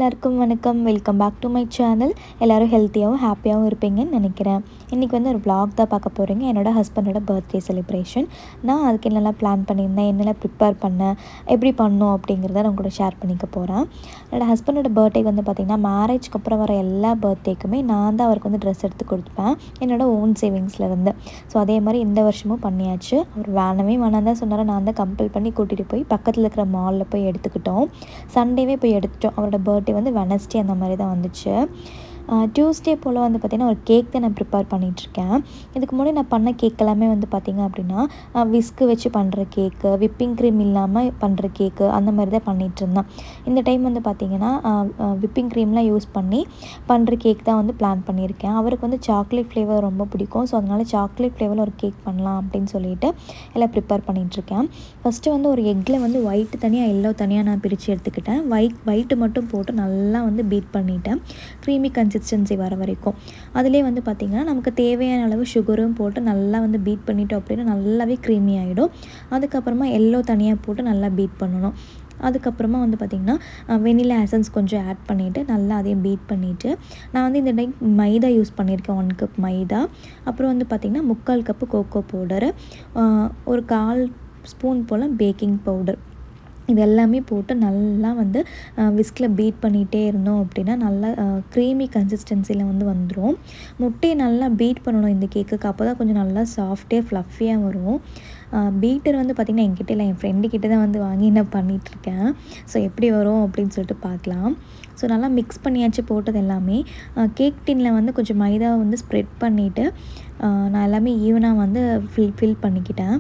எல்லாருக்கும் வணக்கம் welcome back to my channel எல்லோரும் ஹெல்த்தியாகவும் ஹாப்பியாகவும் இருப்பீங்கன்னு நினைக்கிறேன் இன்றைக்கி வந்து ஒரு vlog தான் பார்க்க போகிறீங்க என்னோடய ஹஸ்பண்டோட பர்த்டே செலிப்ரேஷன் நான் அதுக்கு என்னெல்லாம் பிளான் பண்ணியிருந்தேன் என்னெல்லாம் ப்ரிப்பேர் பண்ணேன் எப்படி பண்ணோம் அப்படிங்கிறத நான் கூட ஷேர் பண்ணிக்க போகிறேன் என்னோடய ஹஸ்பண்டோட பர்த்டேக்கு வந்து பார்த்திங்கன்னா மேரேஜ்க்கு அப்புறம் வர எல்லா பர்த்டேக்குமே நான் தான் அவருக்கு வந்து ட்ரெஸ் எடுத்து கொடுப்பேன் என்னோட ஓன் சேவிங்ஸில் இருந்து ஸோ அதே மாதிரி இந்த வருஷமும் பண்ணியாச்சு அவர் வேணவே வேணாம் தான் சொன்னார் நான் தான் கம்பல் பண்ணி கூட்டிகிட்டு போய் பக்கத்தில் இருக்கிற மாலில் போய் எடுத்துக்கிட்டோம் சண்டேவே போய் எடுத்துட்டோம் அவரோட பர்த்டே வந்து வெனஸ்டே அந்த மாதிரி தான் வந்துச்சு டியூஸ்டே போல் வந்து பார்த்திங்கன்னா ஒரு கேக் தான் நான் ப்ரிப்பேர் பண்ணிகிட்ருக்கேன் இதுக்கு முன்னாடி நான் பண்ண கேக் எல்லாமே வந்து பார்த்திங்க அப்படின்னா விஸ்க்கு வச்சு பண்ணுற கேக்கு விப்பிங் க்ரீம் இல்லாமல் பண்ணுற கேக்கு அந்த மாதிரி தான் பண்ணிகிட்டு இருந்தேன் இந்த டைம் வந்து பார்த்திங்கன்னா விப்பிங் க்ரீம்லாம் யூஸ் பண்ணி பண்ணுற கேக் தான் வந்து பிளான் பண்ணியிருக்கேன் அவருக்கு வந்து சாக்லேட் ஃப்ளேவர் ரொம்ப பிடிக்கும் ஸோ அதனால் சாக்லேட் ஃப்ளேவரில் ஒரு கேக் பண்ணலாம் அப்படின்னு சொல்லிட்டு எல்லாம் ப்ரிப்பேர் பண்ணிகிட்ருக்கேன் ஃபஸ்ட்டு வந்து ஒரு எக்கில் வந்து ஒயிட் தனியாக எல்லோ தனியாக நான் பிரித்து எடுத்துக்கிட்டேன் ஒயிட் ஒயிட்டு மட்டும் போட்டு நல்லா வந்து பீட் பண்ணிட்டேன் க்ரீமி கன்சிஸ்டன்சி வர வரைக்கும் அதிலே வந்து பார்த்திங்கன்னா நமக்கு தேவையான அளவு சுகரும் போட்டு நல்லா வந்து பீட் பண்ணிட்டோம் அப்படின்னா நல்லாவே க்ரீமி ஆகிடும் அதுக்கப்புறமா எல்லோ தனியாக போட்டு நல்லா பீட் பண்ணணும் அதுக்கப்புறமா வந்து பார்த்திங்கன்னா வெனிலா எசன்ஸ் கொஞ்சம் ஆட் பண்ணிவிட்டு நல்லா அதையும் பீட் பண்ணிவிட்டு நான் வந்து இந்த டைம் மைதா யூஸ் பண்ணியிருக்கேன் ஒன் கப் மைதா அப்புறம் வந்து பார்த்திங்கன்னா முக்கால் கப்பு கோகோ பவுடரு ஒரு கால் ஸ்பூன் போல் பேக்கிங் பவுடர் இது எல்லாமே போட்டு நல்லா வந்து விஸ்கில் பீட் பண்ணிகிட்டே இருந்தோம் அப்படின்னா நல்லா க்ரீமி கன்சிஸ்டன்சியில் வந்து வந்துடும் முட்டையை நல்லா பீட் பண்ணணும் இந்த கேக்குக்கு அப்போ தான் கொஞ்சம் நல்லா சாஃப்டே ஃப்ளஃபியாக வரும் பீட்டர் வந்து பார்த்திங்கன்னா என்கிட்ட இல்லை என் ஃப்ரெண்டுக்கிட்ட தான் வந்து வாங்கி நான் பண்ணிகிட்ருக்கேன் ஸோ எப்படி வரும் அப்படின்னு சொல்லிட்டு பார்க்கலாம் ஸோ நல்லா மிக்ஸ் பண்ணியாச்சு போட்டது எல்லாமே கேக் டின்னில் வந்து கொஞ்சம் மைதா வந்து ஸ்ப்ரெட் பண்ணிவிட்டு நான் எல்லாமே ஈவனாக வந்து ஃபில் ஃபில் பண்ணிக்கிட்டேன்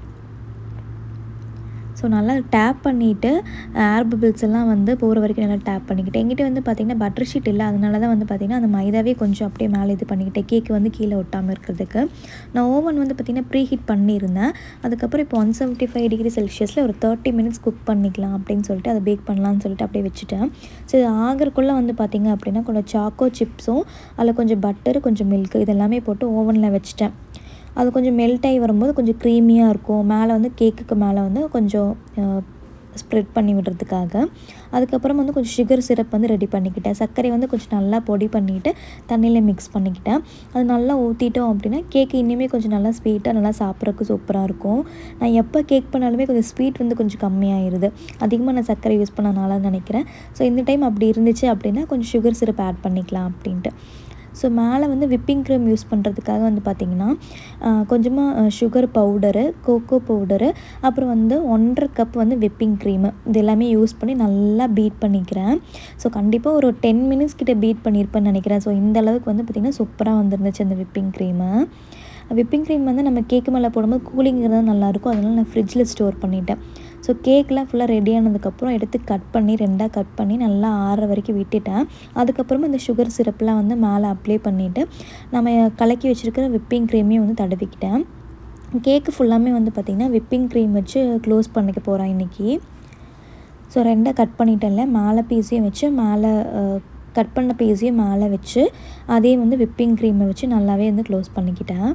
ஸோ நல்லா டேப் பண்ணிவிட்டு ஏர் பபிள்ஸ் எல்லாம் வந்து போகிற வரைக்கும் நல்லா டேப் பண்ணிக்கிட்டேன் எங்கிட்ட வந்து பார்த்திங்கன்னா பட்டர் ஷீட் இல்லை அதனால தான் வந்து பார்த்திங்கன்னா அந்த மைதாவே கொஞ்சம் அப்படியே மேலே இது பண்ணிக்கிட்டேன் கேக்கு வந்து கீழே ஒட்டாமல் இருக்கிறதுக்கு நான் ஓவன் வந்து பார்த்திங்கன்னா ப்ரீ ஹீட் பண்ணியிருந்தேன் அதுக்கப்புறம் இப்போ ஒன் செவன்ட்டி ஃபைவ் டிகிரி செல்சியஸில் ஒரு தேர்ட்டி மினிட்ஸ் குக் பண்ணிக்கலாம் அப்படின்னு சொல்லிட்டு அதை பேக் பண்ணலாம்னு சொல்லிட்டு அப்படியே வச்சுட்டேன் ஸோ இது ஆகிறக்குள்ளே வந்து பார்த்திங்க அப்படின்னா கொஞ்சம் சாக்கோ சிப்ஸும் அதில் கொஞ்சம் பட்டர் கொஞ்சம் மில்க் இதெல்லாமே போட்டு ஓவனில் வச்சுட்டேன் அது கொஞ்சம் மெல்ட் ஆகி வரும்போது கொஞ்சம் க்ரீமியாக இருக்கும் மேலே வந்து கேக்குக்கு மேலே வந்து கொஞ்சம் ஸ்ப்ரெட் பண்ணி விடுறதுக்காக அதுக்கப்புறம் வந்து கொஞ்சம் சுகர் சிரப் வந்து ரெடி பண்ணிக்கிட்டேன் சர்க்கரை வந்து கொஞ்சம் நல்லா பொடி பண்ணிவிட்டு தண்ணியில் மிக்ஸ் பண்ணிக்கிட்டேன் அது நல்லா ஊற்றிட்டோம் அப்படின்னா கேக்கு இன்னுமே கொஞ்சம் நல்லா ஸ்வீட்டாக நல்லா சாப்பிட்றதுக்கு சூப்பராக இருக்கும் நான் எப்போ கேக் பண்ணாலுமே கொஞ்சம் ஸ்வீட் வந்து கொஞ்சம் கம்மியாகிடுது அதிகமாக நான் சர்க்கரை யூஸ் பண்ணனால நினைக்கிறேன் ஸோ இந்த டைம் அப்படி இருந்துச்சு அப்படின்னா கொஞ்சம் சுகர் சிரப் ஆட் பண்ணிக்கலாம் அப்படின்ட்டு ஸோ மேலே வந்து விப்பிங் க்ரீம் யூஸ் பண்ணுறதுக்காக வந்து பார்த்திங்கன்னா கொஞ்சமாக சுகர் பவுடரு கோகோ பவுடரு அப்புறம் வந்து ஒன்றரை கப் வந்து விப்பிங் க்ரீமு இது எல்லாமே யூஸ் பண்ணி நல்லா பீட் பண்ணிக்கிறேன் ஸோ கண்டிப்பாக ஒரு டென் மினிட்ஸ் கிட்ட பீட் பண்ணியிருப்பேன்னு நினைக்கிறேன் ஸோ இந்த அளவுக்கு வந்து பார்த்திங்கன்னா சூப்பராக வந்துருந்துச்சு அந்த விப்பிங் க்ரீமு விப்பிங் க்ரீம் வந்து நம்ம கேக்கு மேலே போடும்போது கூலிங் இருந்தால் நல்லாயிருக்கும் அதனால் நான் ஃப்ரிட்ஜில் ஸ்டோர் பண்ணிட்டேன் ஸோ கேக்கெலாம் ஃபுல்லாக ரெடி ஆனதுக்கப்புறம் எடுத்து கட் பண்ணி ரெண்டாக கட் பண்ணி நல்லா ஆறுற வரைக்கும் விட்டுட்டேன் அதுக்கப்புறமா இந்த சுகர் சிரப்லாம் வந்து மேலே அப்ளை பண்ணிவிட்டு நம்ம கலக்கி வச்சுருக்கிற விப்பிங் க்ரீமையும் வந்து தடவிக்கிட்டேன் கேக்கு ஃபுல்லாமே வந்து பார்த்திங்கன்னா விப்பிங் க்ரீம் வச்சு க்ளோஸ் பண்ணிக்க போகிறேன் இன்றைக்கி ஸோ ரெண்டாக கட் பண்ணிட்டேன்ல மேலே பீஸையும் வச்சு மேலே கட் பண்ண பீஸையும் மேலே வச்சு அதே வந்து விப்பிங் க்ரீமை வச்சு நல்லாவே வந்து க்ளோஸ் பண்ணிக்கிட்டேன்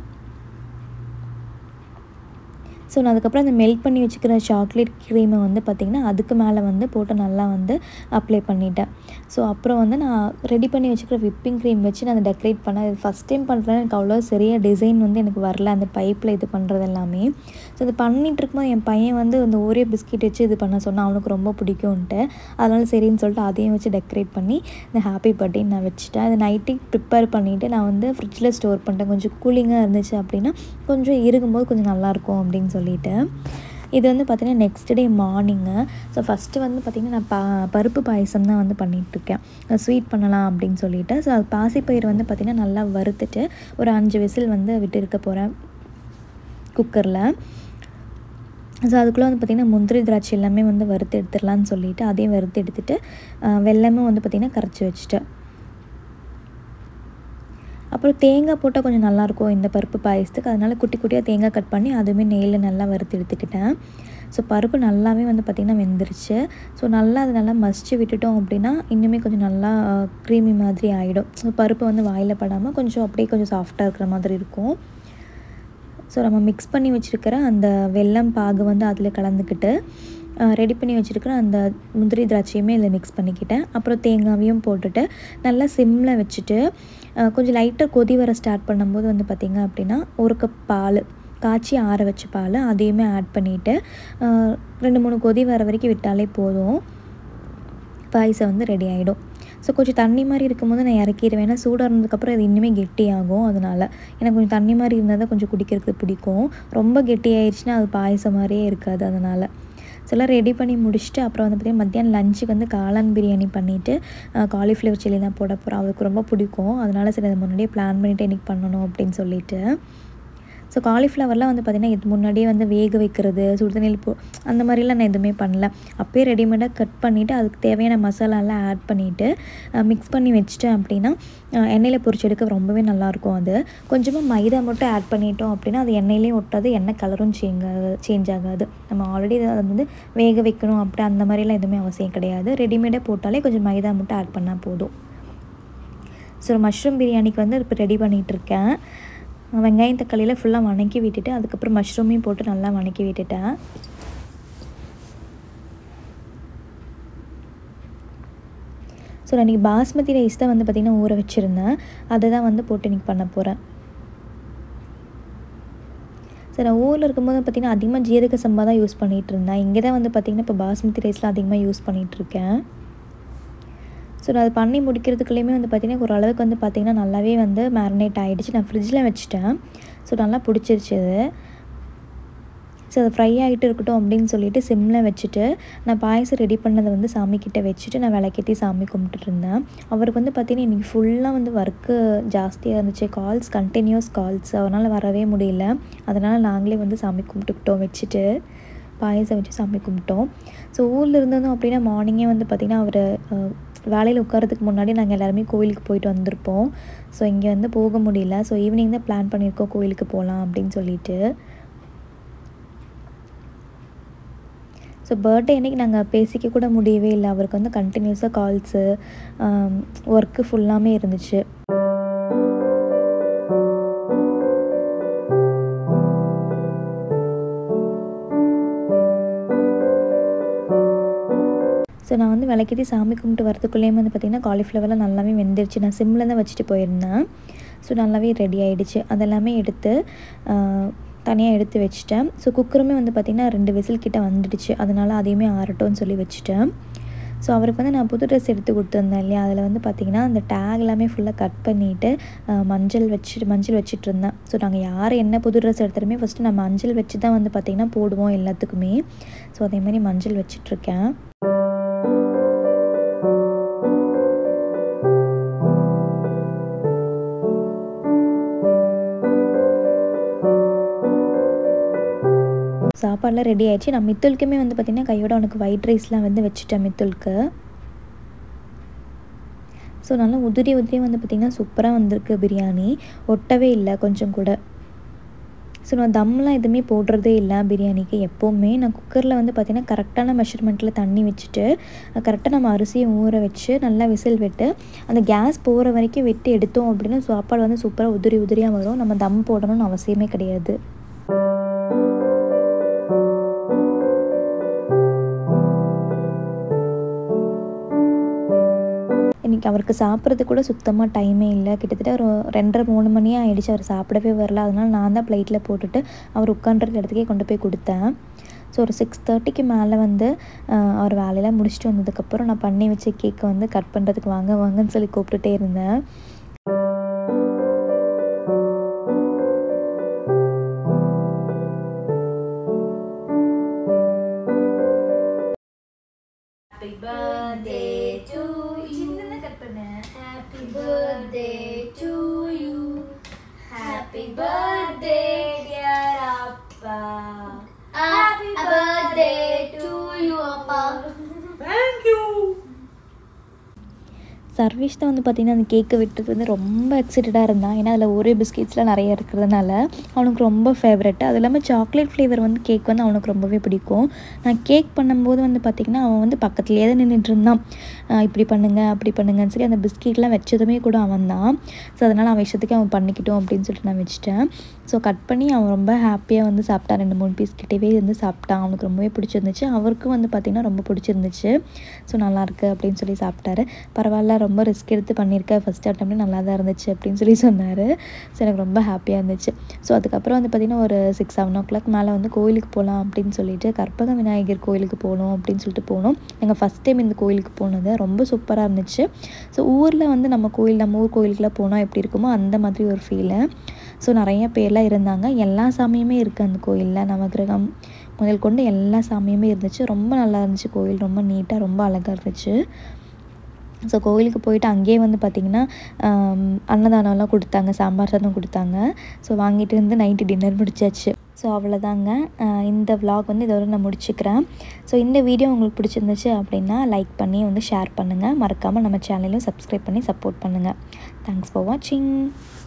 ஸோ நான் அதுக்கப்புறம் அந்த மெல்ட் பண்ணி வச்சுக்கிற சாக்லேட் க்ரீமை வந்து பார்த்திங்கன்னா அதுக்கு மேலே வந்து போட்டு நல்லா வந்து அப்ளை பண்ணிட்டேன் ஸோ அப்புறம் வந்து நான் ரெடி பண்ணி வச்சுக்கிற விப்பிங் க்ரீம் வச்சு நான் அதை டெக்கரேட் பண்ணேன் இது ஃபஸ்ட் டைம் பண்ணுறேன் எனக்கு அவ்வளோ சரியாக டிசைன் வந்து எனக்கு வரல அந்த பைப்பில் இது பண்ணுறது எல்லாமே ஸோ இது பண்ணிகிட்டு இருக்கும்போது என் பையன் வந்து அந்த ஒரே பிஸ்கெட் வச்சு இது பண்ண சொன்னால் அவனுக்கு ரொம்ப பிடிக்கும்ன்ட்டு அதனால் சரின்னு சொல்லிட்டு அதையும் வச்சு டெக்கரேட் பண்ணி இந்த ஹாப்பி பர்த்டே நான் வச்சுட்டேன் அது நைட்டே ப்ரிப்பேர் பண்ணிவிட்டு நான் வந்து ஃப்ரிட்ஜில் ஸ்டோர் பண்ணிட்டேன் கொஞ்சம் கூலிங்காக இருந்துச்சு அப்படின்னா கொஞ்சம் இருக்கும்போது கொஞ்சம் நல்லாயிருக்கும் அப்படின்னு சொல்லிட்டு இது வந்து பார்த்திங்கன்னா next day morning so first வந்து பார்த்திங்கன்னா நான் பா பருப்பு பாயசம் தான் வந்து பண்ணிகிட்ருக்கேன் ஸ்வீட் பண்ணலாம் அப்படின்னு சொல்லிட்டு ஸோ அது பாசிப்பயிர் வந்து பார்த்திங்கன்னா நல்லா வறுத்துட்டு ஒரு அஞ்சு விசில் வந்து விட்டு இருக்க போகிறேன் குக்கரில் ஸோ அதுக்குள்ளே வந்து பார்த்திங்கன்னா முந்திரி திராட்சை எல்லாமே வந்து வறுத்து எடுத்துடலான்னு சொல்லிவிட்டு அதையும் வறுத்து எடுத்துகிட்டு வெள்ளமும் வந்து பார்த்திங்கன்னா கரைச்சி வச்சுட்டேன் அப்புறம் தேங்காய் போட்டால் கொஞ்சம் நல்லாயிருக்கும் இந்த பருப்பு பாயசத்துக்கு அதனால் குட்டி குட்டியாக தேங்காய் கட் பண்ணி அதுவுமே நெய்யில் நல்லா வறுத்து எடுத்துக்கிட்டேன் ஸோ பருப்பு நல்லாவே வந்து பார்த்திங்கன்னா வெந்துருச்சு ஸோ நல்லா அது நல்லா மசிச்சு விட்டுட்டோம் அப்படின்னா இன்னுமே கொஞ்சம் நல்லா க்ரீமி மாதிரி ஆகிடும் ஸோ பருப்பு வந்து வாயில் படாமல் கொஞ்சம் அப்படியே கொஞ்சம் சாஃப்டாக இருக்கிற மாதிரி இருக்கும் ஸோ நம்ம மிக்ஸ் பண்ணி வச்சுருக்கிற அந்த வெல்லம் பாகு வந்து அதில் கலந்துக்கிட்டு ரெடி பண்ணி வச்சுருக்கிற அந்த முந்திரி திராட்சையுமே இதில் மிக்ஸ் பண்ணிக்கிட்டேன் அப்புறம் தேங்காவையும் போட்டுட்டு நல்லா சிம்மில் வச்சுட்டு அஹ், கொஞ்சம் லைட்டாக கொதி வர ஸ்டார்ட் பண்ணும்போது வந்து பார்த்திங்க அப்படின்னா ஒரு கப் பால் காய்ச்சி ஆற வச்ச பால் அதையுமே ஆட் பண்ணிவிட்டு ரெண்டு மூணு கொதி வர வரைக்கும் விட்டாலே போதும் பாயசம் வந்து ரெடி ஆகிடும் ஸோ கொஞ்சம் தண்ணி மாதிரி இருக்கும்போது நான் இறக்கிடுவேன் ஏன்னா சூடாக இருந்ததுக்கப்புறம் இது இன்னுமே கெட்டியாகும் அதனால் எனக்கு கொஞ்சம் தண்ணி மாதிரி இருந்தால் தான் கொஞ்சம் குடிக்கிறதுக்கு பிடிக்கும் ரொம்ப கெட்டி ஆயிடுச்சுன்னா அது பாயசம் மாதிரியே இருக்காது அதனால் ஸோ எல்லாம் ரெடி பண்ணி முடிச்சுட்டு அப்புறம் வந்து பார்த்திங்கன்னா மத்தியானம் லஞ்சுக்கு வந்து காளான் பிரியாணி பண்ணிவிட்டு காலிஃப்ளவர் சில்லி தான் போட போகிறோம் அவருக்கு ரொம்ப பிடிக்கும் அதனால் சரி அதை முன்னாடியே பிளான் பண்ணிவிட்டு இன்றைக்கி பண்ணணும் அப்படின்னு சொல்லிட்டு ஸோ காலிஃப்ளவர்லாம் வந்து பார்த்திங்கன்னா இது முன்னாடியே வந்து வேக வைக்கிறது சுடுதண்ணியில் போ அந்த மாதிரிலாம் நான் எதுவுமே பண்ணல அப்போயே ரெடிமேடாக கட் பண்ணிவிட்டு அதுக்கு தேவையான மசாலாலாம் ஆட் பண்ணிவிட்டு மிக்ஸ் பண்ணி வச்சிட்டேன் அப்படின்னா அஹ், எண்ணெயில் பொரிச்சு எடுக்க ரொம்பவே நல்லாயிருக்கும் அது கொஞ்சமாக மைதா மட்டும் ஆட் பண்ணிட்டோம் அப்படின்னா அது எண்ணெயிலையும் ஒட்டாது எண்ணெய் கலரும் சேஞ்ச் சேஞ்ச் ஆகாது நம்ம ஆல்ரெடி அதை வந்து வேக வைக்கணும் அப்படி அந்த மாதிரிலாம் எதுவுமே அவசியம் கிடையாது ரெடிமேடாக போட்டாலே கொஞ்சம் மைதா மட்டும் ஆட் பண்ணால் போதும் ஸோ மஷ்ரூம் பிரியாணிக்கு வந்து இப்போ ரெடி பண்ணிகிட்ருக்கேன் வெங்காயம் தக்காளியில் ஃபுல்லாக வணக்கி விட்டுட்டு அதுக்கப்புறம் மஷ்ரூமையும் போட்டு நல்லா வணக்கி விட்டுட்டேன் ஸோ நான் இன்றைக்கி பாஸ்மதி ரைஸ் தான் வந்து பார்த்திங்கன்னா ஊற வச்சுருந்தேன் அதை தான் வந்து போட்டு இன்றைக்கி பண்ண போகிறேன் சரி நான் ஊரில் இருக்கும்போது பார்த்திங்கன்னா அதிகமாக ஜீரக சம்பா தான் யூஸ் பண்ணிகிட்டு இருந்தேன் இங்கே தான் வந்து பார்த்திங்கன்னா இப்போ பாஸ்மதி ரைஸ்லாம் அதிகமாக யூஸ் பண்ணிகிட்டு இருக்கேன் ஸோ நான் அது பண்ணி முடிக்கிறதுக்குள்ளேயுமே வந்து பார்த்திங்கன்னா ஓரளவுக்கு வந்து பார்த்திங்கன்னா நல்லாவே வந்து மேரினேட் ஆகிடுச்சு நான் ஃப்ரிட்ஜில் வச்சுட்டேன் ஸோ நல்லா பிடிச்சிருச்சு அது ஸோ அது ஃப்ரை ஆகிட்டு இருக்கட்டும் அப்படின்னு சொல்லிட்டு சிம்மில் வச்சுட்டு நான் பாயசம் ரெடி பண்ணதை வந்து சாமிக்கிட்ட வச்சுட்டு நான் விளக்கேற்றி சாமி கும்பிட்டுட்டு இருந்தேன் அவருக்கு வந்து பார்த்திங்கன்னா இன்றைக்கி ஃபுல்லாக வந்து ஒர்க்கு ஜாஸ்தியாக இருந்துச்சு கால்ஸ் கண்டினியூஸ் கால்ஸ் அவனால் வரவே முடியல அதனால் நாங்களே வந்து சாமி கும்பிட்டுக்கிட்டோம் வச்சுட்டு பாயசம் வச்சு சாமி கும்பிட்டோம் ஸோ ஊரில் இருந்ததும் அப்படின்னா மார்னிங்கே வந்து பார்த்திங்கன்னா அவர் வேலையில் உட்காரதுக்கு முன்னாடி நாங்கள் எல்லாருமே கோயிலுக்கு போயிட்டு வந்திருப்போம் ஸோ இங்கே வந்து போக முடியல ஸோ ஈவினிங் தான் பிளான் பண்ணியிருக்கோம் கோயிலுக்கு போகலாம் அப்படின்னு சொல்லிட்டு ஸோ பர்த்டே அன்றைக்கி நாங்கள் பேசிக்க கூட முடியவே இல்லை அவருக்கு வந்து கண்டினியூஸாக கால்ஸு ஒர்க்கு ஃபுல்லாமே இருந்துச்சு ஸோ நான் வந்து விளக்கேற்றி சாமி கும்பிட்டு வரதுக்குள்ளேயுமே வந்து பார்த்திங்கன்னா காலிஃப்ளவர்லாம் நல்லாவே வெந்துருச்சு நான் சிம்மில் தான் வச்சுட்டு போயிருந்தேன் ஸோ நல்லாவே ரெடி ஆகிடுச்சு அதெல்லாமே எடுத்து தனியாக எடுத்து வச்சுட்டேன் ஸோ குக்கருமே வந்து பார்த்திங்கன்னா ரெண்டு விசில் கிட்ட வந்துடுச்சு அதனால் அதையுமே ஆறட்டும்னு சொல்லி வச்சுட்டேன் ஸோ அவருக்கு வந்து நான் புது ட்ரெஸ் எடுத்து கொடுத்துருந்தேன் இல்லையா அதில் வந்து பார்த்திங்கன்னா அந்த டேக் எல்லாமே ஃபுல்லாக கட் பண்ணிவிட்டு மஞ்சள் வச்சுட்டு மஞ்சள் வச்சுட்டு இருந்தேன் ஸோ நாங்கள் யார் என்ன புது ட்ரெஸ் எடுத்தாலுமே ஃபஸ்ட்டு நான் மஞ்சள் வச்சு தான் வந்து பார்த்திங்கன்னா போடுவோம் எல்லாத்துக்குமே ஸோ அதேமாதிரி மஞ்சள் வச்சிட்ருக்கேன் சாப்பாடெலாம் ரெடி ஆயிடுச்சு நான் மித்துலுக்குமே வந்து பார்த்திங்கன்னா கையோட அவனுக்கு ஒயிட் ரைஸ்லாம் வந்து வச்சுட்டேன் மித்துலுக்கு ஸோ நல்லா உதிரி உதிரி வந்து பார்த்திங்கன்னா சூப்பராக வந்திருக்கு பிரியாணி ஒட்டவே இல்லை கொஞ்சம் கூட ஸோ நான் தம்லாம் எதுவுமே போடுறதே இல்லை பிரியாணிக்கு எப்போவுமே நான் குக்கரில் வந்து பார்த்திங்கன்னா கரெக்டான மெஷர்மெண்ட்டில் தண்ணி வச்சுட்டு கரெக்டாக நம்ம அரிசியை ஊற வச்சு நல்லா விசில் விட்டு அந்த கேஸ் போகிற வரைக்கும் விட்டு எடுத்தோம் அப்படின்னா சாப்பாடு வந்து சூப்பராக உதிரி உதிரியாக வரும் நம்ம தம் போடணும்னு அவசியமே கிடையாது இன்றைக்கி அவருக்கு சாப்பிட்றது கூட சுத்தமாக டைமே இல்லை கிட்டத்தட்ட ஒரு ரெண்டரை மூணு மணி ஆகிடுச்சு அவர் சாப்பிடவே வரல அதனால் நான் தான் ப்ளேட்டில் போட்டுட்டு அவர் உட்காண்ட்ருக்க இடத்துக்கே கொண்டு போய் கொடுத்தேன் ஸோ ஒரு சிக்ஸ் தேர்ட்டிக்கு மேலே வந்து அவர் வேலையெல்லாம் முடிச்சுட்டு வந்ததுக்கப்புறம் நான் பண்ணி வச்ச கேக்கை வந்து கட் பண்ணுறதுக்கு வாங்க வாங்கன்னு சொல்லி கூப்பிட்டுட்டே இருந்தேன் Happy birthday to you. Happy birthday to you. Happy birthday, dear Appa. Happy birthday to you, Appa. Thank you. Service தான் வந்து பார்த்திங்கன்னா அந்த கேக்கை விட்டுட்டு வந்து ரொம்ப எக்ஸைட்டடாக இருந்தான் ஏன்னா அதில் ஒரே பிஸ்கெட்ஸ்லாம் நிறைய இருக்கிறதுனால அவனுக்கு ரொம்ப ஃபேவரெட் அது இல்லாமல் சாக்லேட் ஃப்ளேவர் வந்து கேக் வந்து அவனுக்கு ரொம்பவே பிடிக்கும் நான் கேக் பண்ணும்போது வந்து பார்த்திங்கன்னா அவன் வந்து பக்கத்துலேயே தான் நின்றுட்டு இருந்தான் ஆஹ் இப்படி பண்ணுங்க அப்படி பண்ணுங்கன்னு சொல்லி அந்த பிஸ்கெட்லாம் வச்சதுமே கூட அவன் தான் ஸோ அதனால் அவன் இஷ்டத்துக்கு அவன் பண்ணிக்கிட்டோம் அப்படின்னு சொல்லிட்டு நான் வச்சுட்டேன் ஸோ கட் பண்ணி அவன் ரொம்ப ஹாப்பியாக வந்து சாப்பிட்டான் ரெண்டு மூணு பீஸ் கிட்டவே வந்து சாப்பிட்டான் அவனுக்கு ரொம்பவே பிடிச்சிருந்துச்சு அவருக்கும் வந்து பார்த்திங்கன்னா ரொம்ப பிடிச்சிருந்துச்சு ஸோ நல்லாயிருக்கு அப்படின்னு சொல்லி சாப்பிட்டாரு பரவாயில்ல ரொம்ப ரிஸ்க் எடுத்து பண்ணியிருக்கேன் ஃபஸ்ட் அட்டம்ப்ட் நல்லா தான் இருந்துச்சு அப்படின்னு சொல்லி சொன்னார் ஸோ எனக்கு ரொம்ப ஹாப்பியாக இருந்துச்சு ஸோ அதுக்கப்புறம் வந்து பார்த்திங்கன்னா ஒரு சிக்ஸ் செவன் ஓ கிளாக் மேலே வந்து கோயிலுக்கு போகலாம் அப்படின்னு சொல்லிட்டு கற்பக விநாயகர் கோயிலுக்கு போகணும் அப்படின்னு சொல்லிட்டு போனோம் நாங்கள் ஃபஸ்ட் டைம் இந்த கோயிலுக்கு போனது ரொம்ப சூப்பராக இருந்துச்சு ஸோ ஊரில் வந்து நம்ம கோயில் நம்ம ஊர் கோயிலுக்குலாம் போனால் எப்படி இருக்குமோ அந்த மாதிரி ஒரு ஃபீலு ஸோ நிறைய பேர்லாம் இருந்தாங்க எல்லா சாமியுமே இருக்குது அந்த கோயிலில் நவகிரகம் முதல் கொண்டு எல்லா சாமியுமே இருந்துச்சு ரொம்ப நல்லா இருந்துச்சு கோயில் ரொம்ப நீட்டாக ரொம்ப அழகாக இருந்துச்சு ஸோ கோயிலுக்கு போயிட்டு அங்கேயே வந்து பார்த்திங்கன்னா ஆம், அன்னதானம்லாம் கொடுத்தாங்க சாம்பார் சாதம் கொடுத்தாங்க ஸோ வாங்கிட்டு வந்து நைட்டு டின்னர் முடிச்சாச்சு ஸோ அவ்வளோதாங்க ஆஹ் இந்த vlog வந்து இதோட நான் முடிச்சுக்கிறேன் ஸோ இந்த வீடியோ உங்களுக்கு பிடிச்சிருந்துச்சு அப்படின்னா லைக் பண்ணி வந்து ஷேர் பண்ணுங்கள் மறக்காமல் நம்ம சேனலையும் சப்ஸ்கிரைப் பண்ணி சப்போர்ட் பண்ணுங்கள் தேங்க்ஸ் ஃபார் வாட்சிங்